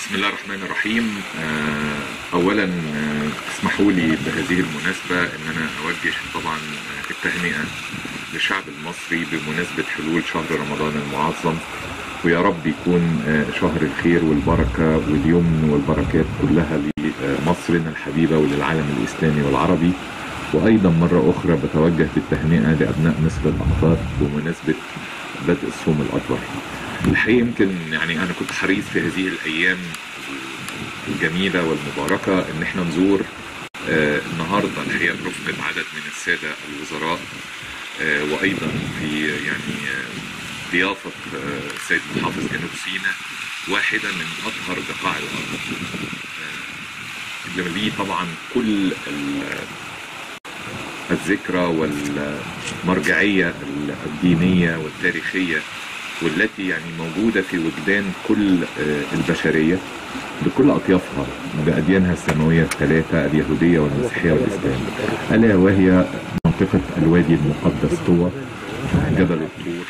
بسم الله الرحمن الرحيم آه، اولا آه، اسمحوا لي بهذه المناسبه ان انا اوجه طبعا آه، التهنئه للشعب المصري بمناسبه حلول شهر رمضان المعظم ويا رب يكون آه، شهر الخير والبركه واليمن والبركات كلها لمصرنا الحبيبه وللعالم الاسلامي والعربي وايضا مره اخرى بتوجه بالتهنئه لابناء مصر الاقباط بمناسبه بدء الصوم الاكبر. الحقيقه يمكن يعني انا كنت حريص في هذه الايام الجميله والمباركه ان احنا نزور آه، النهارده الحقيقه برفقه عدد من الساده الوزراء آه، وايضا في يعني آه، ضيافه آه، السيد محافظ جنوب سيناء واحده من اطهر بقاع الارض. آه، اللي ليه طبعا كل ال- الذكرى والمرجعيه الدينيه والتاريخيه والتي يعني موجودة في وجدان كل آه، البشرية بكل أطيافها بأديانها السماوية الثلاثة اليهودية والمسيحية والإسلام ألا وهي منطقة الوادي المقدس طوى جبل الطور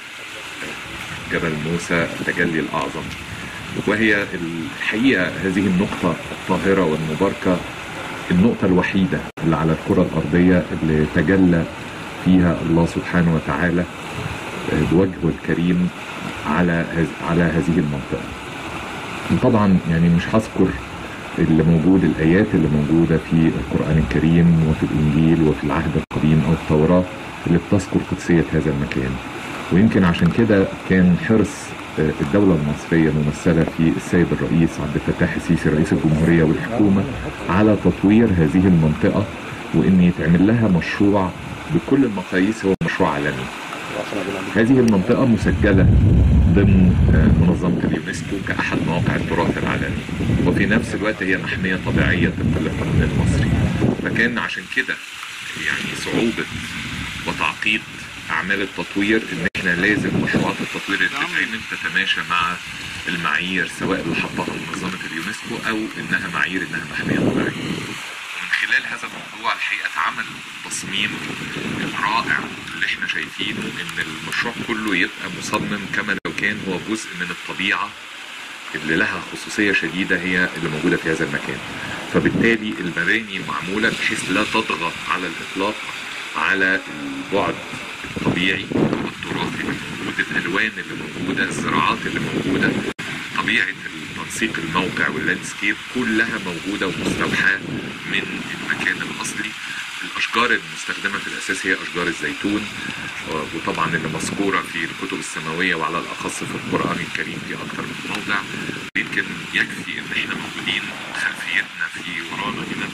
آه، جبل موسى التجلي الأعظم وهي الحقيقة هذه النقطة الطاهرة والمباركة النقطة الوحيدة اللي على الكرة الأرضية اللي تجلى فيها الله سبحانه وتعالى بوجهه الكريم على هز- على هذه المنطقة. طبعا يعني مش هذكر اللي موجود الآيات اللي موجودة في القرآن الكريم وفي الإنجيل وفي العهد القديم أو التوراة اللي بتذكر قدسية هذا المكان. ويمكن عشان كده كان حرص آه، الدولة المصرية ممثلة في السيد الرئيس عبد الفتاح السيسي رئيس الجمهورية والحكومة على تطوير هذه المنطقة وإن يتعمل لها مشروع بكل المقاييس هو مشروع عالمي. هذه المنطقة مسجلة ضمن آه، منظمة اليونسكو كأحد مواقع التراث العالمي وفي نفس الوقت هي محمية طبيعية طبقا للقانون المصري فكان عشان كده يعني صعوبة وتعقيد أعمال التطوير إن إحنا لازم مشروعات التطوير اللي بتتعمل تتماشى مع المعايير سواء اللي حطها منظمة اليونسكو أو إنها معايير إنها محمية طبيعية ومن خلال هذا الموضوع الحقيقه اتعمل تصميم الرائع اللي احنا شايفينه ان المشروع كله يبقى مصمم كما لو كان هو جزء من الطبيعه اللي لها خصوصيه شديده هي اللي موجوده في هذا المكان فبالتالي المباني معموله بحيث لا تضغط على الاطلاق على البعد الطبيعي والتراثي اللي موجود الالوان اللي موجوده الزراعات اللي موجوده طبيعه تنسيق الموقع واللاندسكيب كلها موجوده ومستوحاه من المكان الاصلي الاشجار المستخدمه في الاساس هي اشجار الزيتون آه، وطبعا اللي مذكوره في الكتب السماويه وعلى الاخص في القران الكريم في اكثر من موضع يمكن يكفي ان احنا موجودين خلفيتنا في ورانا هنا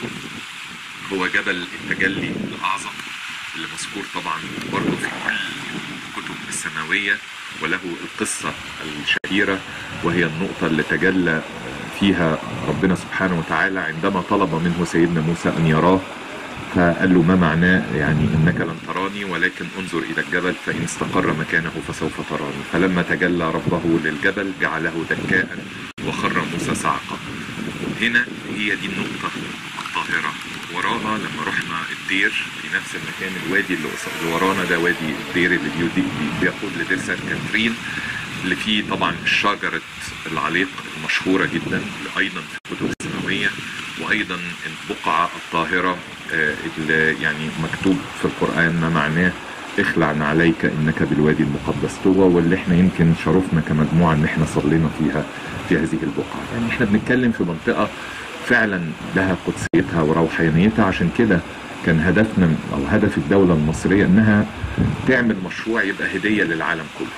هو جبل التجلي الاعظم اللي مذكور طبعا برضه في كل الكتب السماويه وله القصه الشهيره وهي النقطه اللي تجلى فيها ربنا سبحانه وتعالى عندما طلب منه سيدنا موسى ان يراه فقال له ما معناه يعني انك لن تراني ولكن انظر الى الجبل فان استقر مكانه فسوف تراني فلما تجلى ربه للجبل جعله دكاء وخر موسى صعقا هنا هي دي النقطة الطاهرة وراها لما رحنا الدير في نفس المكان الوادي اللي قص- اللي ورانا ده وادي الدير اللي بيودي بيقود لدير سان كاترين اللي فيه طبعا شجرة العليق المشهورة جدا اللي أيضا في الكتب السماوية وأيضا البقعة الطاهرة آه، اللي يعني مكتوب في القرآن ما معناه اخلع عليك انك بالوادي المقدس طوى واللي احنا يمكن شرفنا كمجموعه ان احنا صلينا فيها في هذه البقعه يعني احنا بنتكلم في منطقه فعلا لها قدسيتها وروحانيتها عشان كده كان هدفنا او هدف الدوله المصريه انها تعمل مشروع يبقى هديه للعالم كله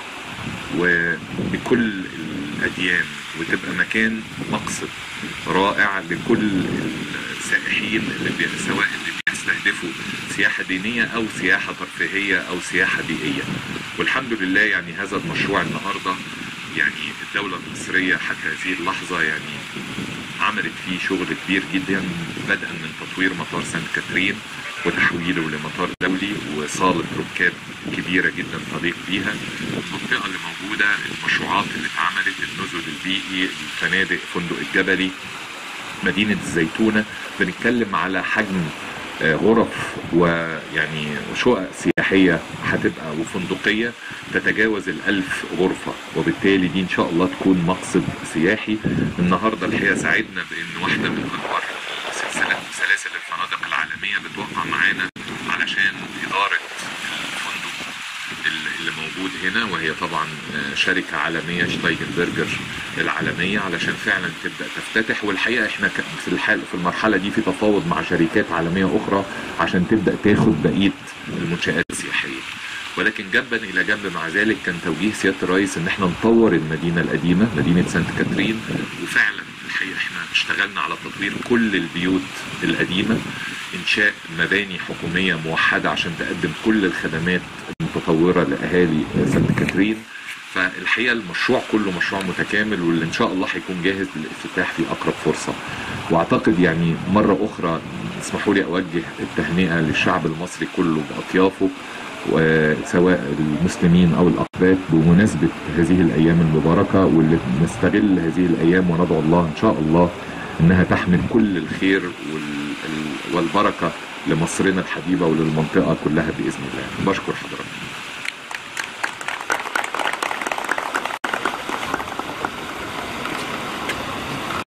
وبكل الاديان وتبقى مكان مقصد رائع لكل السائحين اللي بي... سواء اللي بيستهدفوا سياحه دينيه او سياحه ترفيهيه او سياحه بيئيه والحمد لله يعني هذا المشروع النهارده يعني الدوله المصريه حتى هذه اللحظه يعني عملت فيه شغل كبير جدا بدءا من تطوير مطار سانت كاترين وتحويله لمطار دولي وصالة ركاب كبيرة جدا تليق بيها المنطقة اللي موجودة المشروعات اللي اتعملت النزل البيئي الفنادق فندق الجبلي مدينة الزيتونة بنتكلم على حجم آه، غرف ويعني شقق سياحية هتبقى وفندقية تتجاوز الألف غرفة وبالتالي دي إن شاء الله تكون مقصد سياحي النهاردة الحقيقة ساعدنا بأن واحدة من أكبر سلسلة سلاسل الفنادق العالمية بتوقع معانا علشان إدارة الفندق اللي موجود هنا وهي طبعا شركة عالمية شتايجنبرجر العالمية علشان فعلا تبدأ تفتتح والحقيقة احنا ك- في الحال في المرحلة دي في تفاوض مع شركات عالمية أخرى عشان تبدأ تاخد بقية المنشآت السياحية ولكن جنبا الى جنب مع ذلك كان توجيه سياده الرئيس ان احنا نطور المدينه القديمه مدينه سانت كاترين وفعلا الحقيقه احنا اشتغلنا على تطوير كل البيوت القديمه انشاء مباني حكوميه موحده عشان تقدم كل الخدمات المتطوره لاهالي سانت كاترين فالحقيقه المشروع كله مشروع متكامل واللي ان شاء الله هيكون جاهز للافتتاح في اقرب فرصه واعتقد يعني مره اخرى اسمحوا لي اوجه التهنئه للشعب المصري كله باطيافه وسواء المسلمين او الاقباط بمناسبه هذه الايام المباركه واللي نستغل هذه الايام وندعو الله ان شاء الله انها تحمل كل الخير وال- ال- والبركه لمصرنا الحبيبه وللمنطقه كلها باذن الله. بشكر حضرتك.